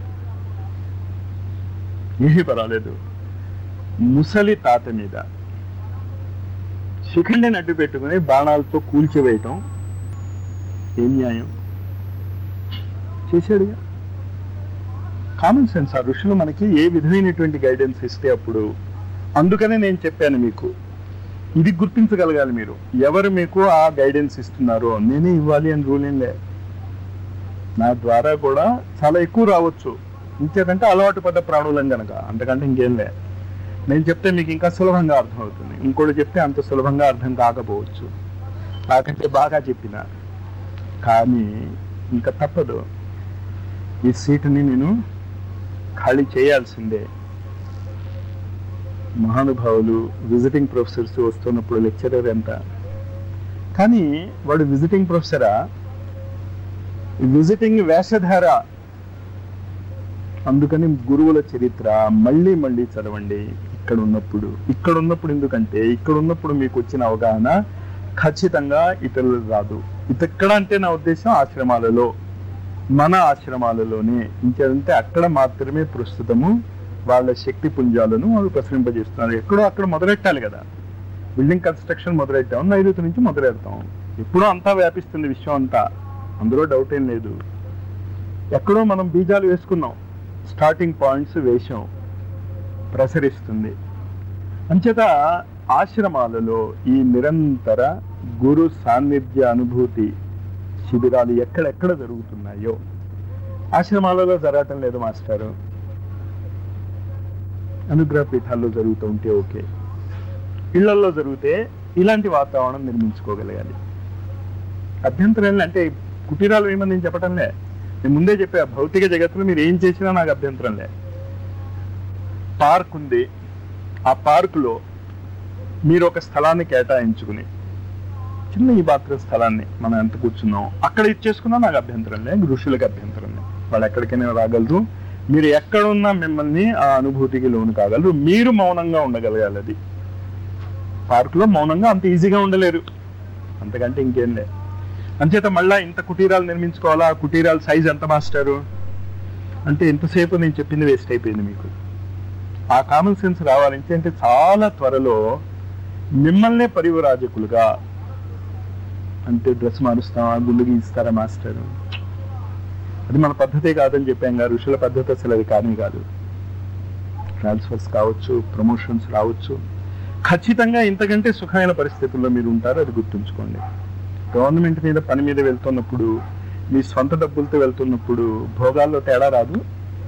ఏమీ పర్వాలేదు ముసలి తాత మీద శిఖండిని అడ్డు పెట్టుకుని బాణాలతో కూల్చివేయటం ఏం న్యాయం చేశాడుగా కామన్ సెన్స్ ఆ ఋషులు మనకి ఏ విధమైనటువంటి గైడెన్స్ ఇస్తే అప్పుడు అందుకనే నేను చెప్పాను మీకు ఇది గుర్తించగలగాలి మీరు ఎవరు మీకు ఆ గైడెన్స్ ఇస్తున్నారో నేనే ఇవ్వాలి అని రూల్ ఏం లే నా ద్వారా కూడా చాలా ఎక్కువ రావచ్చు ఇంకేదంటే అలవాటు పడ్డ ప్రాణులం గనక అంతకంటే ఇంకేం లే నేను చెప్తే మీకు ఇంకా సులభంగా అర్థమవుతుంది ఇంకోటి చెప్తే అంత సులభంగా అర్థం కాకపోవచ్చు నాకంటే బాగా చెప్పిన కానీ ఇంకా తప్పదు ఈ సీటుని నేను ఖాళీ చేయాల్సిందే మహానుభావులు విజిటింగ్ ప్రొఫెసర్స్ వస్తున్నప్పుడు లెక్చరర్ ఎంత కానీ వాడు విజిటింగ్ ప్రొఫెసరా విజిటింగ్ వేషధార అందుకని గురువుల చరిత్ర మళ్ళీ మళ్ళీ చదవండి ఇక్కడ ఉన్నప్పుడు ఇక్కడ ఉన్నప్పుడు ఎందుకంటే ఇక్కడ ఉన్నప్పుడు మీకు వచ్చిన అవగాహన ఖచ్చితంగా ఇతరులు రాదు ఇతక్కడ అంటే నా ఉద్దేశం ఆశ్రమాలలో మన ఆశ్రమాలలోనే ఇంకేదంటే అక్కడ మాత్రమే ప్రస్తుతము వాళ్ళ శక్తి పుంజాలను వాళ్ళు ప్రసరింపజేస్తున్నారు ఎక్కడో అక్కడ మొదలెట్టాలి కదా బిల్డింగ్ కన్స్ట్రక్షన్ మొదలెట్టాం నైరుతి నుంచి మొదలెడతాం ఎప్పుడో అంతా వ్యాపిస్తుంది విశ్వం అంతా అందులో డౌట్ ఏం లేదు ఎక్కడో మనం బీజాలు వేసుకున్నాం స్టార్టింగ్ పాయింట్స్ వేశాం ప్రసరిస్తుంది అంచేత ఆశ్రమాలలో ఈ నిరంతర గురు సాన్నిధ్య అనుభూతి శిబిరాలు ఎక్కడెక్కడ జరుగుతున్నాయో ఆశ్రమాలలో జరగటం లేదు మాస్టారు అనుగ్రహ పీఠాల్లో జరుగుతూ ఉంటే ఓకే ఇళ్లలో జరిగితే ఇలాంటి వాతావరణం నిర్మించుకోగలగాలి అభ్యంతరం అంటే కుటీరాలు ఏమని నేను చెప్పటంలే నేను ముందే చెప్పా భౌతిక జగత్తులో మీరు ఏం చేసినా నాకు అభ్యంతరం లే పార్క్ ఉంది ఆ పార్కులో మీరు ఒక స్థలాన్ని కేటాయించుకుని చిన్న ఈ బాత్రూమ్ స్థలాన్ని మనం ఎంత కూర్చున్నాం అక్కడ ఇచ్చేసుకున్నా నాకు అభ్యంతరం లే ఋషులకు అభ్యంతరం లే వాళ్ళు ఎక్కడికైనా రాగలరు మీరు ఎక్కడున్నా మిమ్మల్ని ఆ అనుభూతికి లోను కాగలరు మీరు మౌనంగా ఉండగలగాలి అది పార్కులో మౌనంగా అంత ఈజీగా ఉండలేరు అంతకంటే ఇంకేం లే అంచేత మళ్ళా ఇంత కుటీరాలు నిర్మించుకోవాలా ఆ కుటీరాల సైజ్ ఎంత మాస్టారు అంటే ఎంతసేపు నేను చెప్పింది వేస్ట్ అయిపోయింది మీకు ఆ కామన్ సెన్స్ రావాలంటే అంటే చాలా త్వరలో మిమ్మల్నే పరివరాజకులుగా అంటే డ్రెస్ మారుస్తామా గుళ్ళు గీస్తారా మాస్టర్ అది మన పద్ధతే కాదని చెప్పాం కదా ఋషుల పద్ధతి అసలు అది కానీ కాదు ట్రాన్స్ఫర్స్ కావచ్చు ప్రమోషన్స్ రావచ్చు ఖచ్చితంగా ఇంతకంటే సుఖమైన పరిస్థితుల్లో మీరు ఉంటారు అది గుర్తుంచుకోండి గవర్నమెంట్ మీద పని మీద వెళ్తున్నప్పుడు మీ సొంత డబ్బులతో వెళ్తున్నప్పుడు భోగాల్లో తేడా రాదు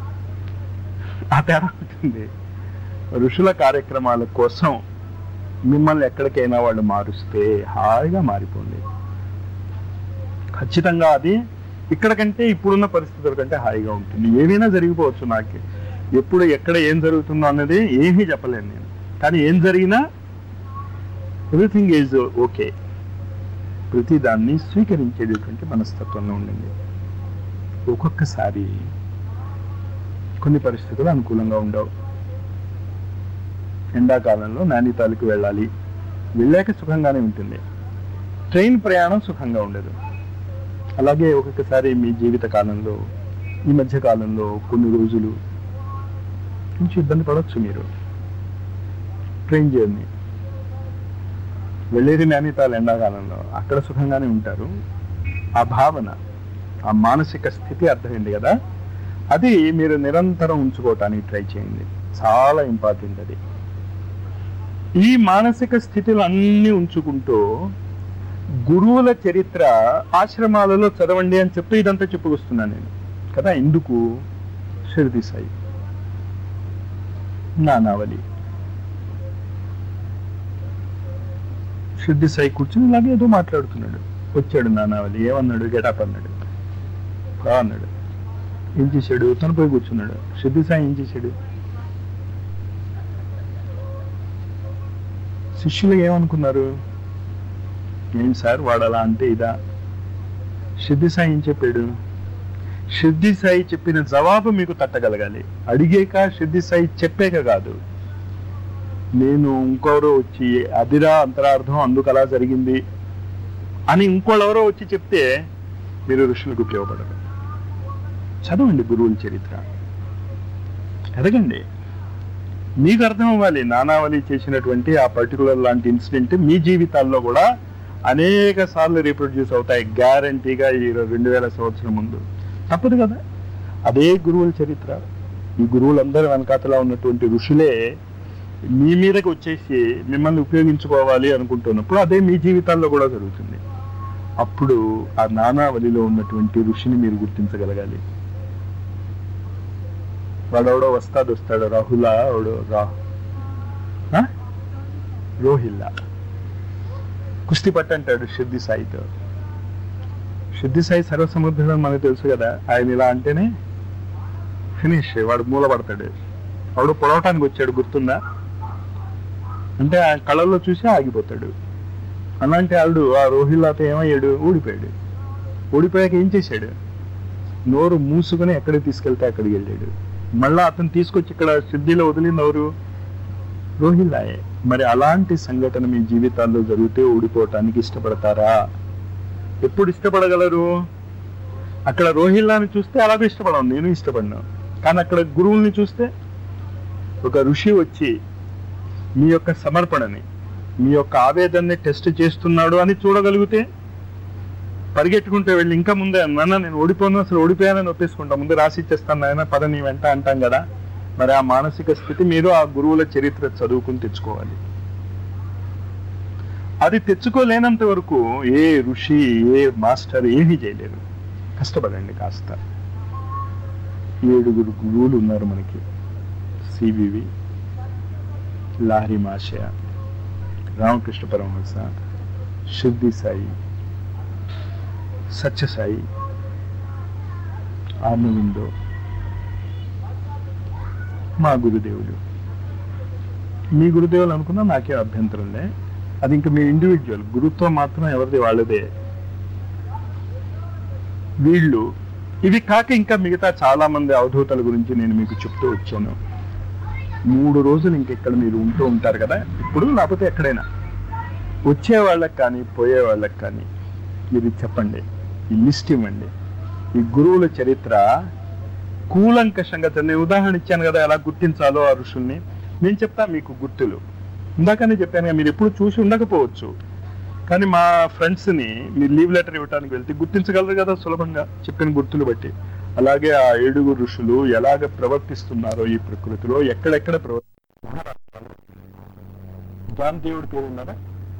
ఆ తేడా ఉంటుంది ఋషుల కార్యక్రమాల కోసం మిమ్మల్ని ఎక్కడికైనా వాళ్ళు మారుస్తే హాయిగా మారిపోండి ఖచ్చితంగా అది ఇక్కడ కంటే ఇప్పుడున్న పరిస్థితుల కంటే హాయిగా ఉంటుంది ఏమైనా జరిగిపోవచ్చు నాకు ఎప్పుడు ఎక్కడ ఏం జరుగుతుందో అన్నది ఏమీ చెప్పలేను నేను కానీ ఏం జరిగినా ఎవ్రీథింగ్ ఈజ్ ఓకే ప్రతిదాన్ని స్వీకరించేటటువంటి మనస్తత్వంలో ఉండండి ఒక్కొక్కసారి కొన్ని పరిస్థితులు అనుకూలంగా ఉండవు ఎండాకాలంలో నానితాలకు వెళ్ళాలి వెళ్ళాక సుఖంగానే ఉంటుంది ట్రైన్ ప్రయాణం సుఖంగా ఉండదు అలాగే ఒక్కొక్కసారి మీ జీవిత కాలంలో ఈ మధ్య కాలంలో కొన్ని రోజులు కొంచెం ఇబ్బంది పడవచ్చు మీరు ట్రైన్ జర్నీ వెళ్ళేది నానితాలు ఎండాకాలంలో అక్కడ సుఖంగానే ఉంటారు ఆ భావన ఆ మానసిక స్థితి అర్థమైంది కదా అది మీరు నిరంతరం ఉంచుకోవటానికి ట్రై చేయండి చాలా ఇంపార్టెంట్ అది ఈ మానసిక స్థితులు అన్నీ ఉంచుకుంటూ గురువుల చరిత్ర ఆశ్రమాలలో చదవండి అని చెప్పి ఇదంతా చెప్పుకొస్తున్నాను నేను కదా ఎందుకు షిర్ది సాయి నానావళి షిర్ది సాయి కూర్చుని ఇలాగే ఏదో మాట్లాడుతున్నాడు వచ్చాడు నానావళి ఏమన్నాడు గెటప్ అన్నాడు బా అన్నాడు ఏం చేశాడు తను పోయి కూర్చున్నాడు సిద్ధి సాయి ఏం చేశాడు శిష్యులు ఏమనుకున్నారు ఏం సార్ వాడు అలా అంటే ఇదా సిద్ధి సాయి ఏం చెప్పాడు సిద్ధి సాయి చెప్పిన జవాబు మీకు తట్టగలగాలి అడిగాక సిద్ధి సాయి చెప్పాక కాదు నేను ఇంకెవరో వచ్చి అదిరా అంతరార్థం అందుకు అలా జరిగింది అని ఇంకోళ్ళెవరో వచ్చి చెప్తే మీరు ఋషులకు ఉపయోగపడరు చదవండి గురువుల చరిత్ర ఎదగండి మీకు అర్థం అవ్వాలి నానావళి చేసినటువంటి ఆ పర్టికులర్ లాంటి ఇన్సిడెంట్ మీ జీవితాల్లో కూడా అనేక సార్లు రీప్రొడ్యూస్ అవుతాయి గ్యారంటీగా ఈ రెండు వేల సంవత్సరం ముందు తప్పదు కదా అదే గురువుల చరిత్ర ఈ గురువులందరూ వెనకాతలా ఉన్నటువంటి ఋషులే మీ మీదకి వచ్చేసి మిమ్మల్ని ఉపయోగించుకోవాలి అనుకుంటున్నప్పుడు అదే మీ జీవితాల్లో కూడా జరుగుతుంది అప్పుడు ఆ నానావళిలో ఉన్నటువంటి ఋషిని మీరు గుర్తించగలగాలి వాడెవడో వస్తాడు వస్తాడు రాహులా ఎవడో రా ఆ? రోహిల్లా కుస్తీ పట్టు అంటాడు సిద్ధి సాయితో సిద్ధి సాయి సర్వసముద్రుడు అని మనకు తెలుసు కదా ఆయన ఇలా అంటేనే ఫినిష్ వాడు మూల పడతాడు వాడు పొడవటానికి వచ్చాడు గుర్తుందా అంటే ఆ కళల్లో చూసి ఆగిపోతాడు అలాంటి ఆవిడు ఆ రోహిల్లాతో ఏమయ్యాడు ఊడిపోయాడు ఊడిపోయాక ఏం చేశాడు నోరు మూసుకుని ఎక్కడికి తీసుకెళ్తే అక్కడికి వెళ్ళాడు మళ్ళా అతను తీసుకొచ్చి ఇక్కడ సిద్ధిలో వదిలింది ఎవరు రోహిల్లాయే మరి అలాంటి సంఘటన మీ జీవితాల్లో జరిగితే ఊడిపోవటానికి ఇష్టపడతారా ఎప్పుడు ఇష్టపడగలరు అక్కడ రోహిల్లాని చూస్తే అలాగే ఇష్టపడను నేను ఇష్టపడినా కానీ అక్కడ గురువుల్ని చూస్తే ఒక ఋషి వచ్చి మీ యొక్క సమర్పణని మీ యొక్క ఆవేదనని టెస్ట్ చేస్తున్నాడు అని చూడగలిగితే పరిగెట్టుకుంటే వెళ్ళి ఇంకా ముందే నాన్న నేను ఓడిపోను అసలు ఓడిపోయానని ఒప్పేసుకుంటా ముందు రాసి ఇచ్చేస్తాను నాయన పద నీ వెంట అంటాం కదా మరి ఆ మానసిక స్థితి మీరు ఆ గురువుల చరిత్ర చదువుకుని తెచ్చుకోవాలి అది తెచ్చుకోలేనంత వరకు ఏ ఋషి ఏ మాస్టర్ ఏమీ చేయలేరు కష్టపడండి కాస్త ఏడుగురు గురువులు ఉన్నారు మనకి సివివి లాహరి మాషయ రామకృష్ణ పరమహంస సిద్ధి సాయి సత్యసాయి ఆర్నవిందో మా గురుదేవులు మీ గురుదేవులు అనుకున్నా నాకే అభ్యంతరంలే అది ఇంకా మీ ఇండివిజువల్ గురుత్వం మాత్రం ఎవరిది వాళ్ళదే వీళ్ళు ఇవి కాక ఇంకా మిగతా చాలా మంది అవధూతల గురించి నేను మీకు చెప్తూ వచ్చాను మూడు రోజులు ఇంకెక్కడ మీరు ఉంటూ ఉంటారు కదా ఇప్పుడు లేకపోతే ఎక్కడైనా వచ్చే వాళ్ళకి కానీ పోయే వాళ్ళకి కానీ మీరు చెప్పండి ఈ లిస్ట్ ఇవ్వండి ఈ గురువుల చరిత్ర కూలంకషంగా చదివి- నేను ఉదాహరణ ఇచ్చాను కదా ఎలా గుర్తించాలో ఆ ఋషుల్ని నేను చెప్తా మీకు గుర్తులు ఇందాకనే చెప్పాను కదా, మీరు ఎప్పుడు చూసి ఉండకపోవచ్చు కానీ మా ఫ్రెండ్స్ని మీరు లీవ్ లెటర్ ఇవ్వడానికి వెళ్తే గుర్తించగలరు కదా సులభంగా చెప్పిన గుర్తులు బట్టి అలాగే ఆ ఏడుగురు ఋషులు ఎలాగ ప్రవర్తిస్తున్నారో ఈ ప్రకృతిలో ఎక్కడెక్కడ ప్రవర్తిస్తున్నారు జాన్ దేవుడి పేరు ఉన్నారా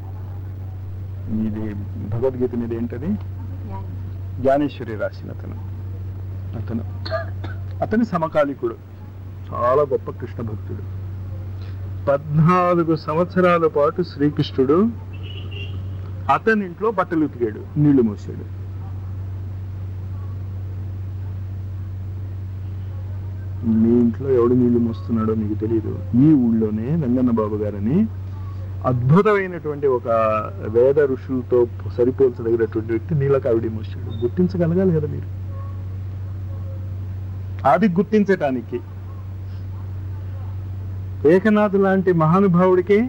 ఇది భగవద్గీత మీద ఏంటది జ్ఞానేశ్వరి రాసిన అతను అతను అతని సమకాలికుడు చాలా గొప్ప కృష్ణ భక్తుడు పద్నాలుగు సంవత్సరాల పాటు శ్రీకృష్ణుడు అతని ఇంట్లో బట్టలు ఉతికాడు నీళ్లు మూసాడు మీ ఇంట్లో ఎవడు నీళ్లు మోస్తున్నాడో మీకు తెలియదు ఈ ఊళ్ళోనే రంగన్న బాబు గారని అద్భుతమైనటువంటి ఒక వేద ఋషులతో సరిపోల్చదగినటువంటి వ్యక్తి నీలకావిడి మోసాడు గుర్తించగలగాలి కదా మీరు అది గుర్తించటానికి ఏకనాథ్ లాంటి మహానుభావుడికి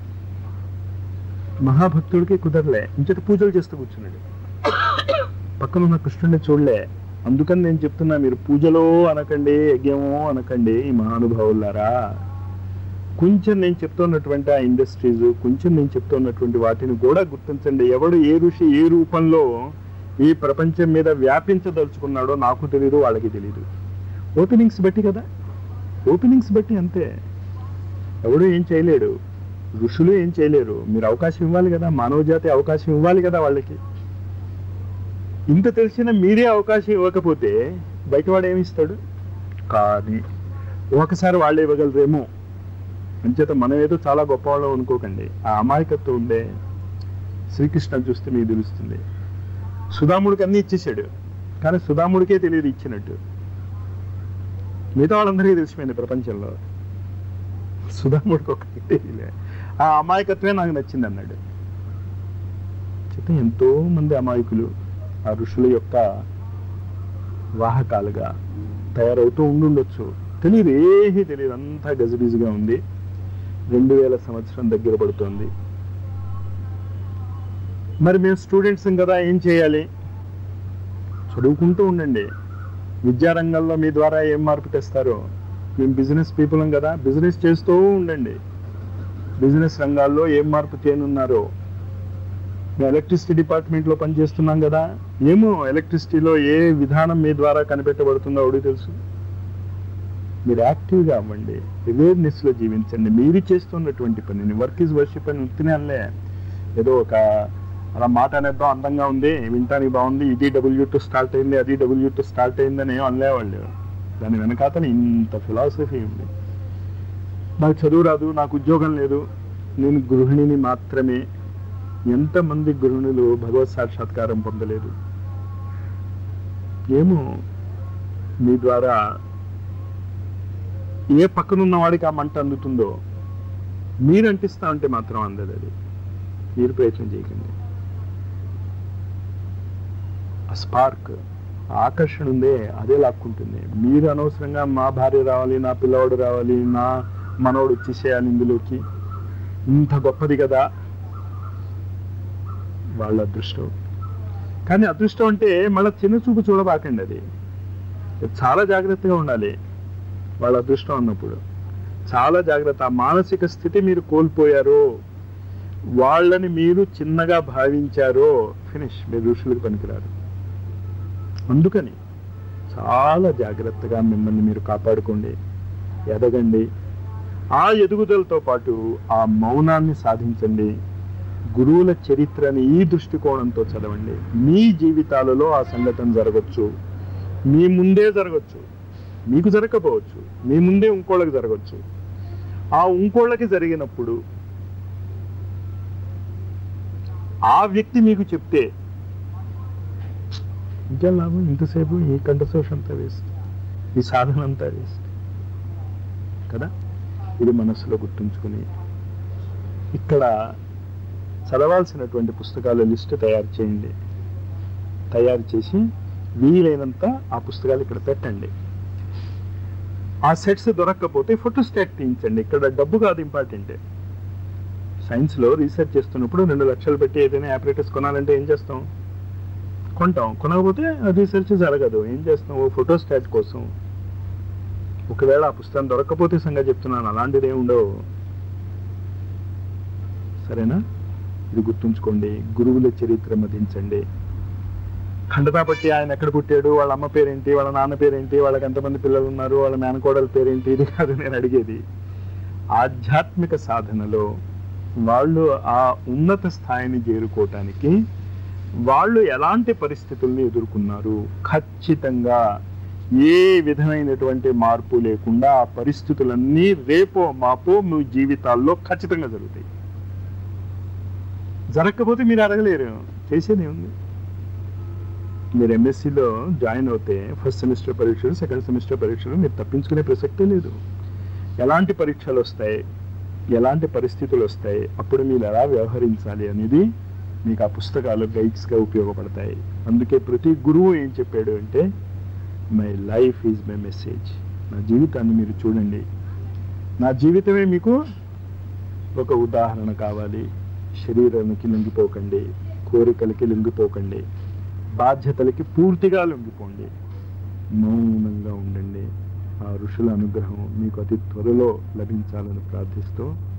మహాభక్తుడికి కుదరలే ఇంచటి పూజలు చేస్తూ కూర్చున్నాడు పక్కన ఉన్న కృష్ణుడిని చూడలే అందుకని నేను చెప్తున్నా మీరు పూజలో అనకండి యజ్ఞమో అనకండి ఈ మహానుభావులారా కొంచెం నేను చెప్తున్నటువంటి ఆ ఇండస్ట్రీస్ కొంచెం నేను చెప్తున్నటువంటి వాటిని కూడా గుర్తించండి ఎవడు ఏ ఋషి ఏ రూపంలో ఈ ప్రపంచం మీద వ్యాపించదలుచుకున్నాడో నాకు తెలియదు వాళ్ళకి తెలియదు ఓపెనింగ్స్ బట్టి కదా ఓపెనింగ్స్ బట్టి అంతే ఎవడు ఏం చేయలేడు ఋషులు ఏం చేయలేరు మీరు అవకాశం ఇవ్వాలి కదా మానవ జాతి అవకాశం ఇవ్వాలి కదా వాళ్ళకి ఇంత తెలిసిన మీరే అవకాశం ఇవ్వకపోతే బయటవాడు ఏమి ఇస్తాడు కానీ ఒకసారి వాళ్ళే ఇవ్వగలరేమో అంచేత మనం ఏదో చాలా గొప్పవాళ్ళం అనుకోకండి ఆ అమాయకత్వం ఉందే శ్రీకృష్ణ చూస్తే మీకు తెలుస్తుంది సుధాముడికి అన్ని ఇచ్చేసాడు కానీ సుధాముడికే తెలియదు ఇచ్చినట్టు మిగతా వాళ్ళందరికీ తెలిసిపోయింది ప్రపంచంలో సుధాముడికి ఒకటి తెలియలే ఆ అమాయకత్వమే నాకు నచ్చింది అన్నాడు చేత ఎంతో మంది అమాయకులు ఆ ఋషుల యొక్క వాహకాలుగా తయారవుతూ ఉండుండొచ్చు తెలియదు ఏమీ తెలియదు అంతా గజిబిజిగా ఉంది రెండు వేల సంవత్సరం దగ్గర పడుతోంది మరి మేము స్టూడెంట్స్ కదా ఏం చేయాలి చదువుకుంటూ ఉండండి విద్యారంగంలో మీ ద్వారా ఏం మార్పు తెస్తారో మేము బిజినెస్ పీపుల్ కదా బిజినెస్ చేస్తూ ఉండండి బిజినెస్ రంగాల్లో ఏం మార్పు చేయనున్నారో మేము ఎలక్ట్రిసిటీ డిపార్ట్మెంట్లో పనిచేస్తున్నాం కదా ఏమో ఎలక్ట్రిసిటీలో ఏ విధానం మీ ద్వారా కనిపెట్టబడుతుందో అడిగి తెలుసు మీరు యాక్టివ్గా అవ్వండి అవేర్నెస్లో జీవించండి మీరు చేస్తున్నటువంటి పనిని వర్క్ ఈజ్ వర్షిప్ అని ఉత్తినే అనలే ఏదో ఒక అలా మాట అనేద్దాం అందంగా ఉంది వింటానికి బాగుంది ఇది డబ్ల్యూ టు స్టార్ట్ అయింది అది డబ్ల్యూ టు స్టార్ట్ అయిందని ఏం అనలేవాళ్ళు దాని వెనకాతన ఇంత ఫిలాసఫీ ఉంది నాకు చదువు రాదు నాకు ఉద్యోగం లేదు నేను గృహిణిని మాత్రమే ఎంతమంది గృహిణులు భగవత్ సాక్షాత్కారం పొందలేదు ఏమో మీ ద్వారా ఏ పక్కనున్న వాడికి ఆ మంట అందుతుందో మీరు అంటిస్తా ఉంటే మాత్రం అందదు అది మీరు ప్రయత్నం చేయకండి ఆ స్పార్క్ ఆకర్షణ ఉందే అదే లాక్కుంటుంది మీరు అనవసరంగా మా భార్య రావాలి నా పిల్లవాడు రావాలి నా మనవడు వచ్చేసేయాలి ఇందులోకి ఇంత గొప్పది కదా వాళ్ళ అదృష్టం కానీ అదృష్టం అంటే మళ్ళీ చిన్న చూపు చూడబాకండి అది చాలా జాగ్రత్తగా ఉండాలి వాళ్ళ అదృష్టం అన్నప్పుడు చాలా జాగ్రత్త ఆ మానసిక స్థితి మీరు కోల్పోయారో వాళ్ళని మీరు చిన్నగా భావించారో ఫినిష్ మీరు ఋషులకు పనికిరారు అందుకని చాలా జాగ్రత్తగా మిమ్మల్ని మీరు కాపాడుకోండి ఎదగండి ఆ ఎదుగుదలతో పాటు ఆ మౌనాన్ని సాధించండి గురువుల చరిత్రని ఈ దృష్టికోణంతో చదవండి మీ జీవితాలలో ఆ సంఘటన జరగచ్చు మీ ముందే జరగచ్చు మీకు జరగకపోవచ్చు మీ ముందే ఇంకోళ్ళకి జరగచ్చు ఆ ఇంకోళ్ళకి జరిగినప్పుడు ఆ వ్యక్తి మీకు చెప్తే ఇంకేం లాభం ఇంతసేపు ఈ కంఠశోష అంతా వేస్ట్ ఈ సాధన అంతా వేస్ట్ కదా ఇది మనస్సులో గుర్తుంచుకుని ఇక్కడ చదవాల్సినటువంటి పుస్తకాల లిస్ట్ తయారు చేయండి తయారు చేసి వీలైనంత ఆ పుస్తకాలు ఇక్కడ పెట్టండి ఆ సెట్స్ దొరక్కపోతే ఫోటోస్టాట్ తీయించండి ఇక్కడ డబ్బు కాదు ఇంపార్టెంట్ సైన్స్లో రీసెర్చ్ చేస్తున్నప్పుడు రెండు లక్షలు పెట్టి ఏదైనా ఆపరేటర్స్ కొనాలంటే ఏం చేస్తాం కొంటాం కొనకపోతే రీసెర్చ్ జరగదు ఏం చేస్తాం ఓ ఫోటోస్టాట్ కోసం ఒకవేళ ఆ పుస్తకం దొరకకపోతే సంగతి చెప్తున్నాను అలాంటిది ఏమి ఉండవు సరేనా ఇది గుర్తుంచుకోండి గురువుల చరిత్ర మదించండి ఖండతా పట్టి ఆయన ఎక్కడ పుట్టాడు వాళ్ళ అమ్మ పేరేంటి వాళ్ళ నాన్న పేరేంటి వాళ్ళకి ఎంతమంది పిల్లలు ఉన్నారు వాళ్ళ మేనకోడల పేరేంటి ఇది కాదు నేను అడిగేది ఆధ్యాత్మిక సాధనలో వాళ్ళు ఆ ఉన్నత స్థాయిని చేరుకోవటానికి వాళ్ళు ఎలాంటి పరిస్థితుల్ని ఎదుర్కొన్నారు ఖచ్చితంగా ఏ విధమైనటువంటి మార్పు లేకుండా ఆ పరిస్థితులన్నీ రేపో మాపో మీ జీవితాల్లో ఖచ్చితంగా జరుగుతాయి జరగకపోతే మీరు అడగలేరు చేసేది ఉంది మీరు ఎంఎస్సిలో జాయిన్ అవుతే ఫస్ట్ సెమిస్టర్ పరీక్షలు సెకండ్ సెమిస్టర్ పరీక్షలు మీరు తప్పించుకునే ప్రసక్తే లేదు ఎలాంటి పరీక్షలు వస్తాయి ఎలాంటి పరిస్థితులు వస్తాయి అప్పుడు మీరు ఎలా వ్యవహరించాలి అనేది మీకు ఆ పుస్తకాలు గైడ్స్గా ఉపయోగపడతాయి అందుకే ప్రతి గురువు ఏం చెప్పాడు అంటే my life is my message నా జీవితాన్ని మీరు చూడండి నా జీవితమే మీకు ఒక ఉదాహరణ కావాలి శరీరానికి లొంగిపోకండి కోరికలకి లొంగిపోకండి బాధ్యతలకి పూర్తిగా లొంగిపోండి మౌనంగా ఉండండి ఆ ఋషుల అనుగ్రహం మీకు అతి త్వరలో లభించాలని ప్రార్థిస్తూ